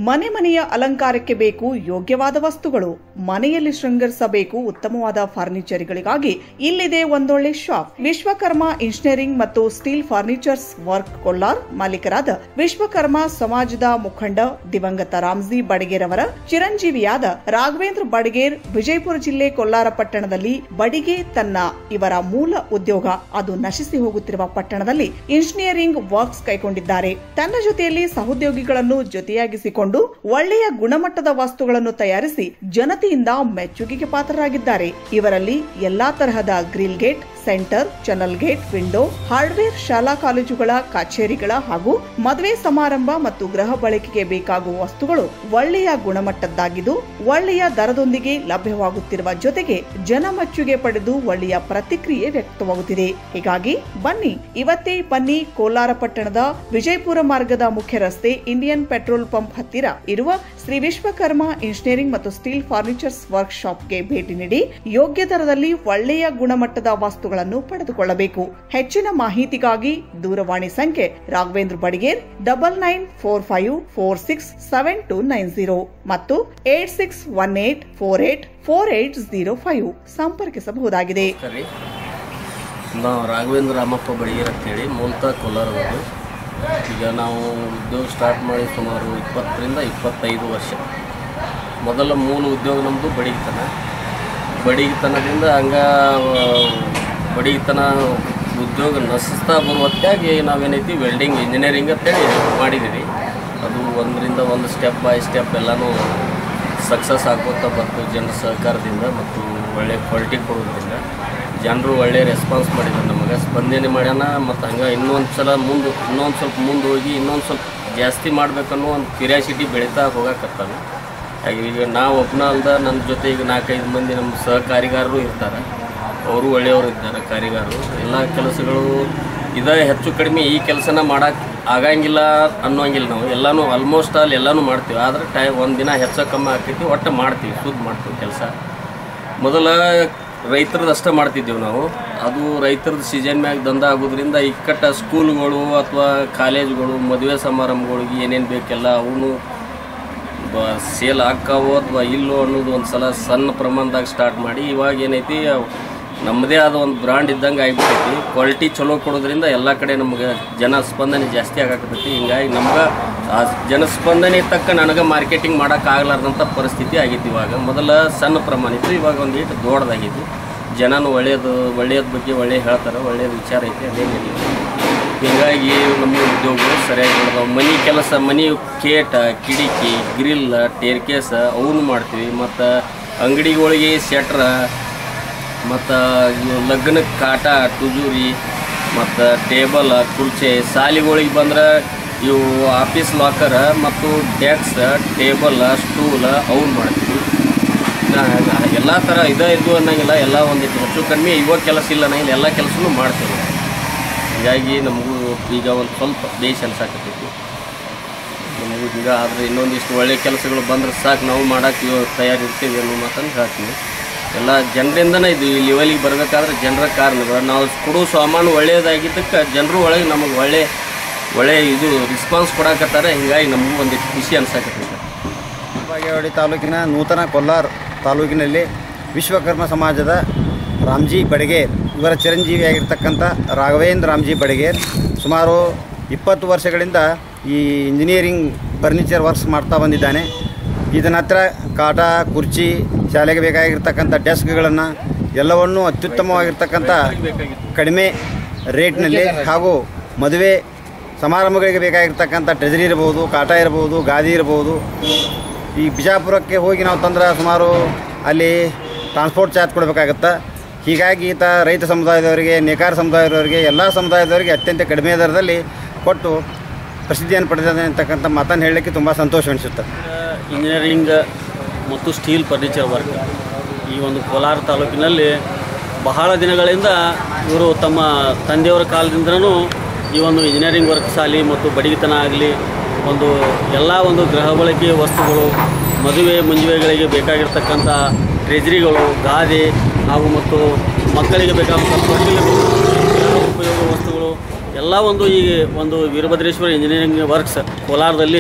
ಮನೆ ಮನೆಯ ಅಲಂಕಾರಕ್ಕೆ ಬೇಕು ಯೋಗ್ಯವಾದ ವಸ್ತುಗಳು ಮನೆಯಲ್ಲಿ ಶೃಂಗರಿಸಬೇಕು ಉತ್ತಮವಾದ ಫರ್ನಿಚರ್ಗಳಿಗಾಗಿ ಇಲ್ಲಿದೆ ಒಂದೊಳ್ಳೆ ಶಾಪ್ ವಿಶ್ವಕರ್ಮ ಇಂಜಿನಿಯರಿಂಗ್ ಮತ್ತು ಸ್ಟೀಲ್ ಫರ್ನಿಚರ್ಸ್ ವರ್ಕ್ ಕೊಲ್ಲಾರ್ ಮಾಲೀಕರಾದ ವಿಶ್ವಕರ್ಮ ಸಮಾಜದ ಮುಖಂಡ ದಿವಂಗತ ರಾಮ್ಜಿ ಬಡಿಗೇರವರ ಚಿರಂಜೀವಿಯಾದ ರಾಘವೇಂದ್ರ ಬಡಿಗೇರ್ ವಿಜಯಪುರ ಜಿಲ್ಲೆ ಕೊಲ್ಲಾರ ಪಟ್ಟಣದಲ್ಲಿ ಬಡಿಗೆ ತನ್ನ ಇವರ ಮೂಲ ಉದ್ಯೋಗ ಅದು ನಶಿಸಿ ಹೋಗುತ್ತಿರುವ ಪಟ್ಟಣದಲ್ಲಿ ಇಂಜಿನಿಯರಿಂಗ್ ವರ್ಕ್ಸ್ ಕೈಗೊಂಡಿದ್ದಾರೆ ತನ್ನ ಜೊತೆಯಲ್ಲಿ ಸಹೋದ್ಯೋಗಿಗಳನ್ನು ಜೊತೆಯಾಗಿಸಿಕೊಂಡು ಒಳ್ಳೆಯ ಗುಣಮಟ್ಟದ ವಸ್ತುಗಳನ್ನು ತಯಾರಿಸಿ ಜನತೆಯಿಂದ ಮೆಚ್ಚುಗೆಗೆ ಪಾತ್ರರಾಗಿದ್ದಾರೆ ಇವರಲ್ಲಿ ಎಲ್ಲಾ ತರಹದ grill gate center channel gate window hardware ಶಾಲಾ ಕಾಲೇಜುಗಳ ಕಚೇರಿಗಳ ಹಾಗೂ ಮದುವೆ ಸಮಾರಂಭ ಮತ್ತು ಗೃಹ ಬಳಕೆಗೆ ಬೇಕಾಗುವ ವಸ್ತುಗಳು ಒಳ್ಳೆಯ ಗುಣಮಟ್ಟದ್ದಾಗಿದ್ದು ಒಳ್ಳೆಯ ದರದೊಂದಿಗೆ ಲಭ್ಯವಾಗುತ್ತಿರುವ ಜೊತೆಗೆ ಜನಮೆಚ್ಚುಗೆ ಪಡೆದು ಒಳ್ಳೆಯ ಪ್ರತಿಕ್ರಿಯೆ ವ್ಯಕ್ತವಾಗುತ್ತಿದೆ ಹೀಗಾಗಿ ಬನ್ನಿ ಇವತ್ತೇ ಬನ್ನಿ ಕೋಲಾರ ಪಟ್ಟಣದ ವಿಜಯಪುರ ಮಾರ್ಗದ ಮುಖ್ಯ ರಸ್ತೆ ಇಂಡಿಯನ್ ಪೆಟ್ರೋಲ್ ಪಂಪ್ ಹತ್ತಿರ ಇರುವ ಶ್ರೀ ವಿಶ್ವಕರ್ಮ ಇಂಜಿನಿಯರಿಂಗ್ ಮತ್ತು ಸ್ಟೀಲ್ ಫರ್ನಿಚರ್ಸ್ ವರ್ಕ್ ಶಾಪ್ಗೆ ಭೇಟಿ ನೀಡಿ ಯೋಗ್ಯ ದರದಲ್ಲಿ ಒಳ್ಳೆಯ ಗುಣಮಟ್ಟದ ವಸ್ತುಗಳನ್ನು ಪಡೆದುಕೊಳ್ಳಬೇಕು ಹೆಚ್ಚಿನ ಮಾಹಿತಿಗಾಗಿ ದೂರವಾಣಿ ಸಂಖ್ಯೆ Raghavendra Badiger double nine four five four six seven two nine zero ಮತ್ತು eight six one eight four eight four eight zero five ಸಂಪರ್ಕಿಸಬಹುದಾಗಿದೆ ಸರಿ ನಾವು ರಾಘವೇಂದ್ರ ರಾಮಪ್ಪ ಬಡಿಗೇರ್ ಅಂತೇಳಿ ಮೂಲತಃ ಕೋಲಾರದವರು ಈಗ ನಾವು ಉದ್ಯೋಗ ಸ್ಟಾರ್ಟ್ ಮಾಡಿ ಸುಮಾರು ಇಪ್ಪತ್ತರಿಂದ ಇಪ್ಪತ್ತೈದು ವರ್ಷ ಮೊದಲ ಮೂಲ ಉದ್ಯೋಗ ನಮ್ಮದು ಬಡಿಗೆತನ ಬಡಿಗೆತನದಿಂದ ಹಂಗ ಬಡಿಗೆತನ ಉದ್ಯೋಗ ನಶಿಸ್ತಾ ಬರುವತ್ತಾಗಿ ನಾವೇನೈತಿ ವೆಲ್ಡಿಂಗ್ ಇಂಜಿನಿಯರಿಂಗ್ ಅಂತೇಳಿ ಮಾಡಿದ್ದೀವಿ ಅದು ಒಂದರಿಂದ ಒಂದು ಸ್ಟೆಪ್ ಬೈ ಸ್ಟೆಪ್ ಎಲ್ಲನೂ ಸಕ್ಸಸ್ ಆಗೋತಾ ಬಂತು ಜನರ ಸಹಕಾರದಿಂದ ಮತ್ತು ಒಳ್ಳೆ ಕ್ವಾಲಿಟಿ ಕೊಡೋದ್ರಿಂದ ಜನರು ಒಳ್ಳೆ ರೆಸ್ಪಾನ್ಸ್ ಮಾಡಿದ್ರು ನಮಗೆ ಸ್ಪಂದನೆ ಮಾಡ್ಯಾನ ಮತ್ತು ಹಂಗೆ ಇನ್ನೊಂದು ಸಲ ಮುಂದೆ ಇನ್ನೊಂದು ಸ್ವಲ್ಪ ಮುಂದೆ ಹೋಗಿ ಇನ್ನೊಂದು ಸ್ವಲ್ಪ ಜಾಸ್ತಿ ಮಾಡ್ಬೇಕನ್ನೋ ಒಂದು ಕ್ಯೂರಿಯಾಸಿಟಿ ಬೆಳೀತಾ ಹೋಗಕತ್ತಾನೆ ಹಾಗೆ ಈಗ ನಾವು ಒಬ್ಬನ ಅಲ್ದ ನನ್ನ ಜೊತೆ ಈಗ ನಾಲ್ಕೈದು ಮಂದಿ ನಮ್ಮ ಸಹಕಾರಿಗಾರರು ಇರ್ತಾರೆ ಅವರು ಒಳ್ಳೆಯವರು ಇದ್ದಾರೆ ಕಾರಿಗಾರರು ಎಲ್ಲ ಕೆಲಸಗಳು ಇದೇ ಹೆಚ್ಚು ಕಡಿಮೆ ಈ ಕೆಲಸನ ಮಾಡಕ್ಕೆ ಆಗಂಗಿಲ್ಲ ಅನ್ನೋಂಗಿಲ್ಲ ನಾವು ಎಲ್ಲನೂ ಆಲ್ಮೋಸ್ಟ್ ಆಲ್ ಎಲ್ಲನೂ ಮಾಡ್ತೀವಿ ಆದರೆ ಟೈ ಒಂದು ದಿನ ಹೆಚ್ಚು ಕಮ್ಮಿ ಆಕೈತಿ ಒಟ್ಟು ಮಾಡ್ತೀವಿ ಶುದ್ಧ ಮಾಡ್ತೀವಿ ಕೆಲಸ ಮೊದಲ ರೈತರದ್ದು ಅಷ್ಟೇ ಮಾಡ್ತಿದ್ದೀವಿ ನಾವು ಅದು ರೈತರದ್ದು ಸೀಸನ್ ಮ್ಯಾಗ ದಂಧ ಆಗೋದ್ರಿಂದ ಇಕ್ಕಟ್ಟ ಸ್ಕೂಲ್ಗಳು ಅಥವಾ ಕಾಲೇಜ್ಗಳು ಮದುವೆ ಸಮಾರಂಭಗಳಿಗೆ ಏನೇನು ಬೇಕೆಲ್ಲ ಅವನು ಬ ಸೇಲ್ ಆಕ್ಕಾವೋ ಅಥವಾ ಇಲ್ಲೋ ಅನ್ನೋದು ಒಂದು ಸಲ ಸಣ್ಣ ಪ್ರಮಾಣದಾಗ ಸ್ಟಾರ್ಟ್ ಮಾಡಿ ಇವಾಗ ಏನೈತಿ ಅವ್ ನಮ್ಮದೇ ಆದ ಒಂದು ಬ್ರ್ಯಾಂಡ್ ಇದ್ದಂಗೆ ಆಗಿಬಿಟ್ಟೈತಿ ಕ್ವಾಲಿಟಿ ಚಲೋ ಕೊಡೋದ್ರಿಂದ ಎಲ್ಲ ಕಡೆ ನಮ್ಗೆ ಜನ ಸ್ಪಂದನೆ ಜಾಸ್ತಿ ಆಗಾಕತ್ತೈತಿ ಹಿಂಗಾಗಿ ನಮ್ಗೆ ಆ ಜನಸ್ಪಂದನೆ ತಕ್ಕ ನನಗೆ ಮಾರ್ಕೆಟಿಂಗ್ ಮಾಡೋಕ್ಕಾಗಲಾರ್ದಂಥ ಪರಿಸ್ಥಿತಿ ಆಗಿತ್ತು ಇವಾಗ ಮೊದಲ ಸಣ್ಣ ಪ್ರಮಾಣ ಇತ್ತು ಇವಾಗ ಒಂದು ಇಟ್ಟು ದೊಡ್ಡದಾಗಿತ್ತು ಜನನು ಒಳ್ಳೆಯದು ಒಳ್ಳೆಯದ ಬಗ್ಗೆ ಒಳ್ಳೆ ಹೇಳ್ತಾರೆ ಒಳ್ಳೆಯ ವಿಚಾರ ಐತಿ ಅದೇನಿಲ್ಲ ಹೀಗಾಗಿ ನಮ್ಮ ಉದ್ಯೋಗಗಳು ಸರಿಯಾಗಿ ನಡೆದವು ಮನೆ ಕೆಲಸ ಮನೆ ಕೇಟ ಕಿಡಿಕಿ ಗ್ರಿಲ್ ಟೇರ್ಕೇಸ್ ಅವನು ಮಾಡ್ತೀವಿ ಮತ್ತು ಅಂಗಡಿಗಳಿಗೆ ಶೆಟ್ರ ಮತ್ತು ಲಗ್ನಕ್ಕೆ ಕಾಟ ಟುಜೂರಿ ಮತ್ತು ಟೇಬಲ್ ಕುರ್ಚಿ ಸಾಲಿಗಳಿಗೆ ಬಂದ್ರೆ ಇವು ಆಫೀಸ್ ಲಾಕರ್ ಮತ್ತು ಡೆಕ್ಸ್ ಟೇಬಲ್ ಸ್ಟೂಲ್ ಅವನ್ನ ಮಾಡ್ತೀವಿ ಎಲ್ಲ ಥರ ಇದೇ ಇದು ಅನ್ನಂಗಿಲ್ಲ ಎಲ್ಲ ಒಂದಿಟ್ಟು ಹೆಚ್ಚು ಕಡಿಮೆ ಇವಾಗ ಕೆಲಸ ಇಲ್ಲ ಅನ್ನಂಗಿಲ್ಲ ಎಲ್ಲ ಕೆಲಸನೂ ಮಾಡ್ತೀವಿ ಹೀಗಾಗಿ ನಮಗೂ ಈಗ ಒಂದು ಸ್ವಲ್ಪ ಬೇಸ್ ಅನ್ಸಾಕತ್ತೈತಿ ನಮಗೂ ಈಗ ಆದರೆ ಇನ್ನೊಂದಿಷ್ಟು ಒಳ್ಳೆ ಕೆಲಸಗಳು ಬಂದ್ರೆ ಸಾಕು ನಾವು ಮಾಡೋಕ್ಕೆ ತಯಾರಿರ್ತೀವಿ ಅನ್ನೋ ಮಾತನ್ನು ಹೇಳ್ತೀನಿ ಎಲ್ಲ ಜನರಿಂದನೇ ಇದು ಈ ಲೆವೆಲಿಗೆ ಬರಬೇಕಾದ್ರೆ ಜನರ ಕಾರಣಗಳು ನಾವು ಕೊಡೋ ಸಾಮಾನು ಒಳ್ಳೆಯದಾಗಿದ್ದಕ್ಕೆ ಜನರು ಒಳಗೆ ನಮಗೆ ಒಳ್ಳೆ ಒಳ್ಳೆ ಇದು ರೆಸ್ಪಾನ್ಸ್ ಕೊಡಕತ್ತಾರೆ ಹಿಂಗಾಗಿ ನಮಗೂ ಒಂದಿಷ್ಟು ಖುಷಿ ಅನ್ಸಾಕತ್ತೈತೆ ಬಾಗೇವಾಡಿ ತಾಲೂಕಿನ ನೂತನ ಕೊಲ್ಲಾರ್ ತಾಲೂಕಿನಲ್ಲಿ ವಿಶ್ವಕರ್ಮ ಸಮಾಜದ ರಾಮ್ಜಿ ಬಡಗೇರ್ ಇವರ ಚಿರಂಜೀವಿಯಾಗಿರ್ತಕ್ಕಂಥ ರಾಘವೇಂದ್ರ ರಾಮ್ಜಿ ಬಡಗೇರ್ ಸುಮಾರು ಇಪ್ಪತ್ತು ವರ್ಷಗಳಿಂದ ಈ ಇಂಜಿನಿಯರಿಂಗ್ ಫರ್ನಿಚರ್ ವರ್ಕ್ಸ್ ಮಾಡ್ತಾ ಬಂದಿದ್ದಾನೆ ಇದನ್ನ ಹತ್ರ ಕಾಟ ಕುರ್ಚಿ ಶಾಲೆಗೆ ಬೇಕಾಗಿರ್ತಕ್ಕಂಥ ಡೆಸ್ಕ್ಗಳನ್ನು ಎಲ್ಲವನ್ನೂ ಅತ್ಯುತ್ತಮವಾಗಿರ್ತಕ್ಕಂಥ ಕಡಿಮೆ ರೇಟ್ನಲ್ಲಿ ಹಾಗೂ ಮದುವೆ ಸಮಾರಂಭಗಳಿಗೆ ಬೇಕಾಗಿರ್ತಕ್ಕಂಥ ಟ್ರೆಜರಿ ಇರ್ಬೋದು ಕಾಟ ಇರ್ಬೋದು ಗಾದಿ ಇರ್ಬೋದು ಈ ಬಿಜಾಪುರಕ್ಕೆ ಹೋಗಿ ನಾವು ತಂದ್ರೆ ಸುಮಾರು ಅಲ್ಲಿ ಟ್ರಾನ್ಸ್ಪೋರ್ಟ್ ಚಾರ್ಜ್ ಕೊಡಬೇಕಾಗತ್ತೆ ಹೀಗಾಗಿ ಈತ ರೈತ ಸಮುದಾಯದವರಿಗೆ ನೇಕಾರ ಸಮುದಾಯದವರಿಗೆ ಎಲ್ಲ ಸಮುದಾಯದವರಿಗೆ ಅತ್ಯಂತ ಕಡಿಮೆ ದರದಲ್ಲಿ ಕೊಟ್ಟು ಪ್ರಸಿದ್ಧಿಯನ್ನು ಪಡೆದಿದೆ ಅಂತಕ್ಕಂಥ ಮಾತನ್ನು ಹೇಳಲಿಕ್ಕೆ ತುಂಬ ಸಂತೋಷ ಅನಿಸುತ್ತೆ ಇಂಜಿನಿಯರಿಂಗ್ ಮತ್ತು ಸ್ಟೀಲ್ ಫರ್ನಿಚರ್ ವರ್ಕ್ ಈ ಒಂದು ಕೋಲಾರ ತಾಲೂಕಿನಲ್ಲಿ ಬಹಳ ದಿನಗಳಿಂದ ಇವರು ತಮ್ಮ ತಂದೆಯವರ ಕಾಲದಿಂದನೂ ಈ ಒಂದು ಇಂಜಿನಿಯರಿಂಗ್ ವರ್ಕ್ ಶಾಲೆ ಮತ್ತು ಬಡಗಿತನ ಆಗಲಿ ಒಂದು ಎಲ್ಲ ಒಂದು ಗೃಹ ಬಳಕೆಯ ವಸ್ತುಗಳು ಮದುವೆ ಮುಂಜುವೆಗಳಿಗೆ ಬೇಕಾಗಿರ್ತಕ್ಕಂಥ ಟ್ರೆಜರಿಗಳು ಗಾದೆ ಹಾಗೂ ಮತ್ತು ಮಕ್ಕಳಿಗೆ ಬೇಕಾದಂಥ ತೊಟ್ಟಿಲುಗಳು ಗೃಹ ಉಪಯೋಗ ವಸ್ತುಗಳು ಎಲ್ಲ ಒಂದು ಈ ಒಂದು ವೀರಭದ್ರೇಶ್ವರ ಇಂಜಿನಿಯರಿಂಗ್ ವರ್ಕ್ಸ್ ಕೋಲಾರದಲ್ಲಿ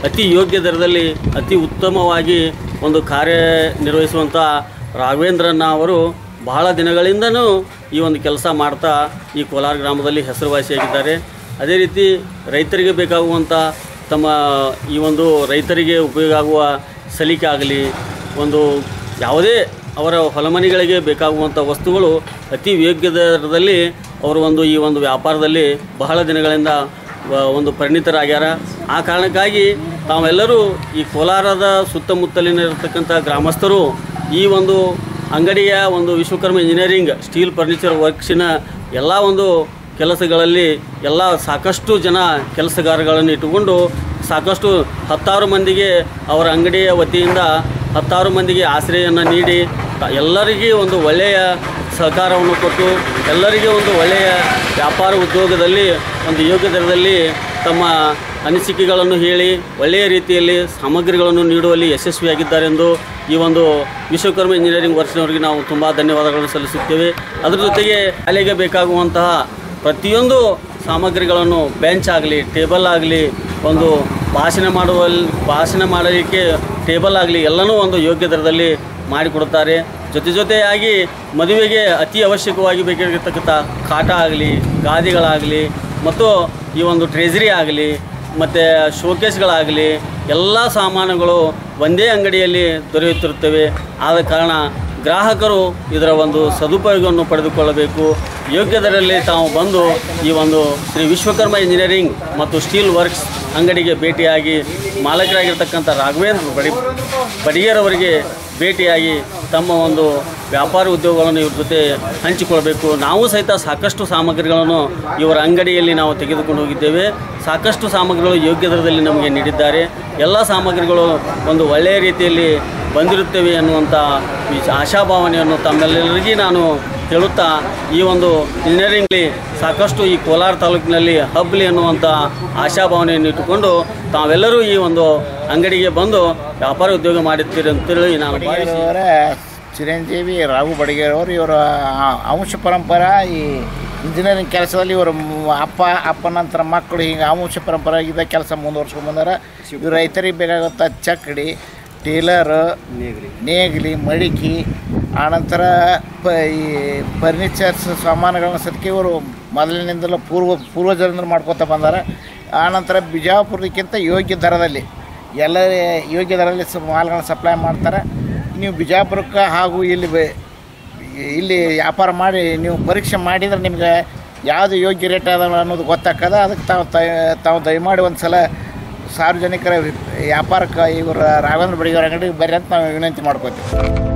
ಅತಿ ಯೋಗ್ಯ ದರದಲ್ಲಿ ಅತಿ ಉತ್ತಮವಾಗಿ ಒಂದು ಕಾರ್ಯನಿರ್ವಹಿಸುವಂಥ ರಾಘವೇಂದ್ರನ್ನ ಅವರು ಬಹಳ ದಿನಗಳಿಂದನೂ ಈ ಒಂದು ಕೆಲಸ ಮಾಡ್ತಾ ಈ ಕೋಲಾರ ಗ್ರಾಮದಲ್ಲಿ ಹೆಸರುವಾಸಿಯಾಗಿದ್ದಾರೆ ಅದೇ ರೀತಿ ರೈತರಿಗೆ ಬೇಕಾಗುವಂಥ ತಮ್ಮ ಈ ಒಂದು ರೈತರಿಗೆ ಉಪಯೋಗ ಆಗುವ ಸಲಿಕೆ ಆಗಲಿ ಒಂದು ಯಾವುದೇ ಅವರ ಹೊಲಮನೆಗಳಿಗೆ ಬೇಕಾಗುವಂಥ ವಸ್ತುಗಳು ಅತಿ ಯೋಗ್ಯ ದರದಲ್ಲಿ ಅವರು ಒಂದು ಈ ಒಂದು ವ್ಯಾಪಾರದಲ್ಲಿ ಬಹಳ ದಿನಗಳಿಂದ ವ- ಒಂದು ಪರಿಣಿತರಾಗ್ಯಾರ ಆ ಕಾರಣಕ್ಕಾಗಿ ತಾವೆಲ್ಲರೂ ಈ ಕೋಲಾರದ ಸುತ್ತಮುತ್ತಲಿನ ಇರತಕ್ಕಂಥ ಗ್ರಾಮಸ್ಥರು ಈ ಒಂದು ಅಂಗಡಿಯ ಒಂದು ವಿಶ್ವಕರ್ಮ ಇಂಜಿನಿಯರಿಂಗ್ ಸ್ಟೀಲ್ ಫರ್ನಿಚರ್ ವರ್ಕ್ಸಿನ ಎಲ್ಲ ಒಂದು ಕೆಲಸಗಳಲ್ಲಿ ಎಲ್ಲ ಸಾಕಷ್ಟು ಜನ ಕೆಲಸಗಾರಗಳನ್ನು ಇಟ್ಟುಕೊಂಡು ಸಾಕಷ್ಟು ಹತ್ತಾರು ಮಂದಿಗೆ ಅವರ ಅಂಗಡಿಯ ವತಿಯಿಂದ ಹತ್ತಾರು ಮಂದಿಗೆ ಆಶ್ರಯವನ್ನು ನೀಡಿ ತ- ಎಲ್ಲರಿಗೂ ಒಂದು ಒಳ್ಳೆಯ ಸಹಕಾರವನ್ನು ಕೊಟ್ಟು ಎಲ್ಲರಿಗೂ ಒಂದು ಒಳ್ಳೆಯ ವ್ಯಾಪಾರ ಉದ್ಯೋಗದಲ್ಲಿ ಒಂದು ಯೋಗ್ಯ ದರದಲ್ಲಿ ತಮ್ಮ ಅನಿಸಿಕೆಗಳನ್ನು ಹೇಳಿ ಒಳ್ಳೆಯ ರೀತಿಯಲ್ಲಿ ಸಾಮಗ್ರಿಗಳನ್ನು ನೀಡುವಲ್ಲಿ ಯಶಸ್ವಿಯಾಗಿದ್ದಾರೆಂದು ಈ ಒಂದು ವಿಶ್ವಕರ್ಮ ಇಂಜಿನಿಯರಿಂಗ್ ವರ್ಕ್ಸ್ನವರಿಗೆ ನಾವು ತುಂಬ ಧನ್ಯವಾದಗಳನ್ನು ಸಲ್ಲಿಸುತ್ತೇವೆ ಅದರ ಜೊತೆಗೆ ಶಾಲೆಗೆ ಬೇಕಾಗುವಂತಹ ಪ್ರತಿಯೊಂದು ಸಾಮಗ್ರಿಗಳನ್ನು ಬೆಂಚ್ ಆಗಲಿ ಟೇಬಲ್ ಆಗಲಿ ಒಂದು ಭಾಷಣ ಮಾಡುವಲ್ಲಿ ಭಾಷಣ ಮಾಡಲಿಕ್ಕೆ ಟೇಬಲ್ ಆಗಲಿ ಎಲ್ಲನೂ ಒಂದು ಯೋಗ್ಯ ದರದಲ್ಲಿ ಮಾಡಿಕೊಡುತ್ತಾರೆ ಜೊತೆ ಜೊತೆಯಾಗಿ ಮದುವೆಗೆ ಅತಿ ಅವಶ್ಯಕವಾಗಿ ಬೇಕಾಗಿರ್ತಕ್ಕಂಥ ಕಾಟ ಆಗಲಿ ಗಾದಿಗಳಾಗಲಿ ಮತ್ತು ಈ ಒಂದು ಟ್ರೆಜರಿ ಆಗಲಿ ಮತ್ತು ಶೋಕೇಸ್ಗಳಾಗಲಿ ಎಲ್ಲ ಸಾಮಾನುಗಳು ಒಂದೇ ಅಂಗಡಿಯಲ್ಲಿ ದೊರೆಯುತ್ತಿರುತ್ತವೆ ಆದ ಕಾರಣ ಗ್ರಾಹಕರು ಇದರ ಒಂದು ಸದುಪಯೋಗವನ್ನು ಪಡೆದುಕೊಳ್ಳಬೇಕು ಯೋಗ್ಯ ದರದಲ್ಲಿ ತಾವು ಬಂದು ಈ ಒಂದು ಶ್ರೀ ವಿಶ್ವಕರ್ಮ ಇಂಜಿನಿಯರಿಂಗ್ ಮತ್ತು ಸ್ಟೀಲ್ ವರ್ಕ್ಸ್ ಅಂಗಡಿಗೆ ಭೇಟಿಯಾಗಿ ಮಾಲಕರಾಗಿರ್ತಕ್ಕಂಥ ರಾಘವೇಂದ್ರ ಬಡಿ ಬಡಿಗೇರವರಿಗೆ ಭೇಟಿಯಾಗಿ ತಮ್ಮ ಒಂದು ವ್ಯಾಪಾರ ಉದ್ಯೋಗಗಳನ್ನು ಇವ್ರ ಜೊತೆ ಹಂಚಿಕೊಳ್ಬೇಕು ನಾವು ಸಹಿತ ಸಾಕಷ್ಟು ಸಾಮಗ್ರಿಗಳನ್ನು ಇವರ ಅಂಗಡಿಯಲ್ಲಿ ನಾವು ತೆಗೆದುಕೊಂಡು ಹೋಗಿದ್ದೇವೆ ಸಾಕಷ್ಟು ಸಾಮಗ್ರಿಗಳು ಯೋಗ್ಯ ದರದಲ್ಲಿ ನಮಗೆ ನೀಡಿದ್ದಾರೆ ಎಲ್ಲ ಸಾಮಗ್ರಿಗಳು ಒಂದು ಒಳ್ಳೆಯ ರೀತಿಯಲ್ಲಿ ಬಂದಿರುತ್ತವೆ ಅನ್ನುವಂಥ ಈ ಆಶಾಭಾವನೆಯನ್ನು ತಮ್ಮೆಲ್ಲರಿಗೂ ನಾನು ಹೇಳುತ್ತಾ ಈ ಒಂದು ಇಂಜಿನಿಯರಿಂಗ್ಲಿ ಸಾಕಷ್ಟು ಈ ಕೋಲಾರ ತಾಲೂಕಿನಲ್ಲಿ ಹಬ್ಲಿ ಅನ್ನುವಂಥ ಆಶಾಭಾವನೆಯನ್ನು ಇಟ್ಟುಕೊಂಡು ತಾವೆಲ್ಲರೂ ಈ ಒಂದು ಅಂಗಡಿಗೆ ಬಂದು ವ್ಯಾಪಾರ ಉದ್ಯೋಗ ಮಾಡುತ್ತೀರಿ ಅಂತೇಳಿ ನಾನು ಭಾವಿಸಿ ಅವರ ಚಿರಂಜೀವಿ ರಾಘು ಬಡಿಗೇರವರು ಇವರ ಆ- ಅಂಶ ಪರಂಪರ ಈ ಇಂಜಿನಿಯರಿಂಗ್ ಕೆಲಸದಲ್ಲಿ ಇವರು ಅಪ್ಪ ಅಪ್ಪ ನಂತರ ಮಕ್ಕಳು ಹಿಂಗೆ ಅಂಶ ಪರಂಪರಾಗಿದ್ದ ಕೆಲಸ ಮುಂದುವರ್ಸ್ಕೊಂಡು ಬಂದಾರ ಇವ್ರು ರೈತರಿಗೆ ಬೇಕಾಗುತ್ತ ಚಕ್ಕಡಿ ಟೇಲರ್ ನೇಗಿಲಿ ಮಡಿಕೆ ಆನಂತರ ಪ ಈ ಫರ್ನಿಚರ್ಸ್ ಸಾಮಾನುಗಳನ್ನ ಸದ್ಕೆ ಇವರು ಮೊದಲಿನಿಂದಲೂ ಪೂರ್ವ ಪೂರ್ವಜರಿಂದ ಮಾಡ್ಕೊತ ಬಂದಾರ ಆನಂತರ ಬಿಜಾಪುರಕ್ಕಿಂತ ಯೋಗ್ಯ ದರದಲ್ಲಿ ಎಲ್ಲ ಯೋಗ್ಯ ದರದಲ್ಲಿ ಸ ಮಾಲ್ಗಳನ್ನ ಸಪ್ಲೈ ಮಾಡ್ತಾರೆ ನೀವು ಬಿಜಾಪುರಕ್ಕೆ ಹಾಗೂ ಇಲ್ಲಿ ಬೆ ಇಲ್ಲಿ ವ್ಯಾಪಾರ ಮಾಡಿ ನೀವು ಪರೀಕ್ಷೆ ಮಾಡಿದ್ರೆ ನಿಮ್ಗೆ ಯಾವುದು ಯೋಗ್ಯ ರೇಟ್ ಅದ ಅನ್ನೋದು ಗೊತ್ತಾಗ್ತದೆ ಅದಕ್ಕೆ ತಾವು ತ- ತಾವು ದಯಮಾಡಿ ಒಂದು ಸಲ ಸಾರ್ವಜನಿಕರ ವ್ಯಾಪಾರಕ್ಕೆ ಇವರು ರಾಘವೇಂದ್ರ ಬಡಿಗರ ಅಂಗಡಿಗೆ ಬರ್ರಿ ಅಂತ ನಾವು ವಿನಂತಿ ಮಾಡ್ಕೋತೀವಿ